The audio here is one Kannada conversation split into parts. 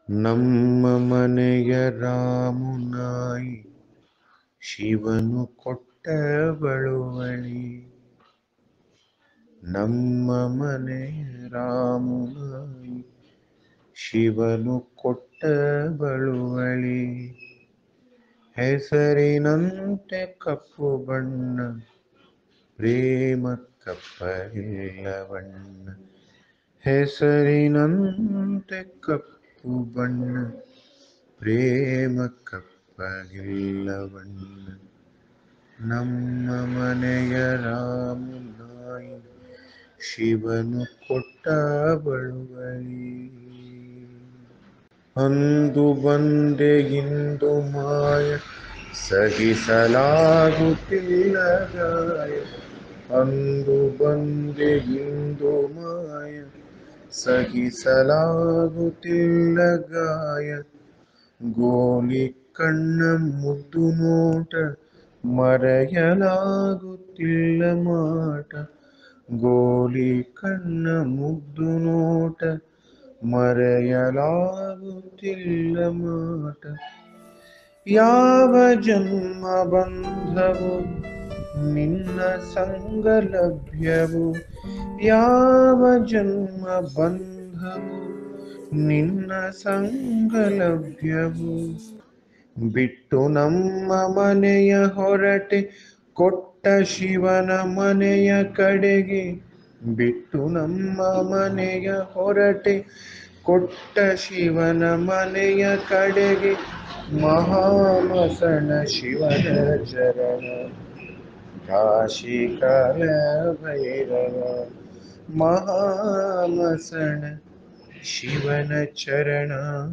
ನಮ್ಮ ಮನೆಯ ರಾಮುನಾಯಿ ಶಿವನು ಕೊಟ್ಟ ಬಳುವಳಿ ನಮ್ಮ ಮನೆಯ ರಾಮುನಾಯಿ ಶಿವನು ಕೊಟ್ಟ ಬಳುವಳಿ ಹೆಸರಿನಂತೆ ಕಪ್ಪು ಬಣ್ಣ ಪ್ರೇಮ ಕಪ್ಪರಿಲ್ಲವಣ್ಣ ಹೆಸರಿನಂತೆ ಕಪ್ಪು ಬಣ್ಣ ಪ್ರೇಮ ಕಪ್ಪಗಿಲ್ಲವಣ್ಣ ನಮ್ಮ ಮನೆಯ ರಾಮನಾಯಿ ಶಿವನು ಕೊಟ್ಟ ಬಳುವಳಿ ಅಂದು ಬಂದೆ ಇಂದು ಮಾಯ ಸಹಿಸಲಾಗುತ್ತಿಲ್ಲ ಗಾಯ ಅಂದು ಬಂದೆ ಇಂದು ಮಾಯ ಸಹಿಸಲಾಗುತ್ತಿಲ್ಲ ಗಾಯ ಗೋಲಿ ಕಣ್ಣ ಮುದ್ದು ನೋಟ ಮರೆಯಲಾಗುತ್ತಿಲ್ಲ ಮಾಟ ಗೋಲಿ ಕಣ್ಣ ಮುದ್ದು ನೋಟ ಮರೆಯಲಾಗುತ್ತಿಲ್ಲ ಮಾಟ ಯಾವ ಜನ್ಮ ಬಂಧವು ನಿನ್ನ ಸಂಗ ಲಭ್ಯವು ಯಾವ ಜನ್ಮ ಬಂಧವು ನಿನ್ನ ಸಂಗ ಲಭ್ಯವು ಬಿಟ್ಟು ನಮ್ಮ ಮನೆಯ ಹೊರಟೆ ಕೊಟ್ಟ ಶಿವನ ಮನೆಯ ಕಡೆಗೆ ಬಿಟ್ಟು ನಮ್ಮ ಮನೆಯ ಹೊರಟೆ ಕೊಟ್ಟ ಶಿವನ ಮನೆಯ ಕಡೆಗೆ ಮಹಾಮಸಣ ಶಿವನ ಚರಣ ಕಾಶಿ ಕಾಲ ಭೈರವ ಮಹಾಮಸಣ ಶಿವನ ಚರಣ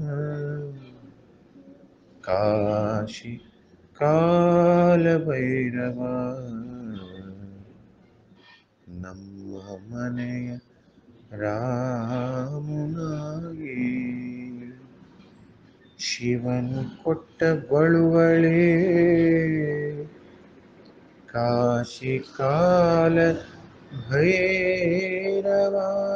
ಕಾಶಿ ಕಾಲ ಭೈರವ ನಮ್ಮ ಮನೆಯ ರಾಮನಾಗಿ ಶಿವನು ಕೊಟ್ಟ ಬಳುವಳೆ ಕಾಶಿ ಕಾಲ ಭೈರವ